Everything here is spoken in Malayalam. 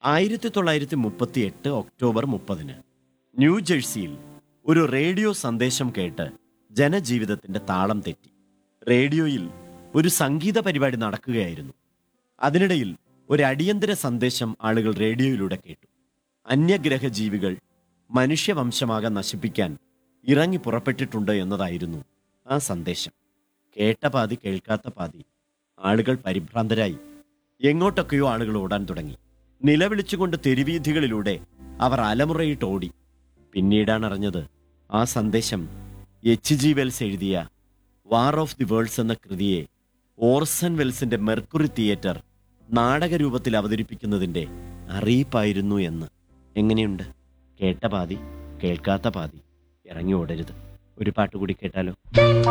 ആയിരത്തി തൊള്ളായിരത്തി മുപ്പത്തി എട്ട് ഒക്ടോബർ മുപ്പതിന് ന്യൂജേഴ്സിയിൽ ഒരു റേഡിയോ സന്ദേശം കേട്ട് ജനജീവിതത്തിന്റെ താളം തെറ്റി റേഡിയോയിൽ ഒരു സംഗീത പരിപാടി നടക്കുകയായിരുന്നു അതിനിടയിൽ ഒരു അടിയന്തര സന്ദേശം ആളുകൾ റേഡിയോയിലൂടെ കേട്ടു അന്യഗ്രഹ ജീവികൾ മനുഷ്യവംശമാകെ നശിപ്പിക്കാൻ ഇറങ്ങി പുറപ്പെട്ടിട്ടുണ്ട് എന്നതായിരുന്നു ആ സന്ദേശം കേട്ട പാതി കേൾക്കാത്ത പാതി ആളുകൾ പരിഭ്രാന്തരായി എങ്ങോട്ടൊക്കെയോ ആളുകൾ ഓടാൻ തുടങ്ങി നിലവിളിച്ചുകൊണ്ട് തെരുവീഥികളിലൂടെ അവർ അലമുറയിട്ട് ഓടി പിന്നീടാണ് അറിഞ്ഞത് ആ സന്ദേശം എച്ച് ജി വെൽസ് എഴുതിയ വാർ ഓഫ് ദി വേൾഡ്സ് എന്ന കൃതിയെ ഓർസൺ വെൽസിന്റെ മെർക്കുറി തിയേറ്റർ നാടകരൂപത്തിൽ അവതരിപ്പിക്കുന്നതിന്റെ അറിയിപ്പായിരുന്നു എന്ന് എങ്ങനെയുണ്ട് കേട്ട പാതി കേൾക്കാത്ത പാതി ഇറങ്ങി ഓടരുത് ഒരു പാട്ട് കൂടി കേട്ടാലോ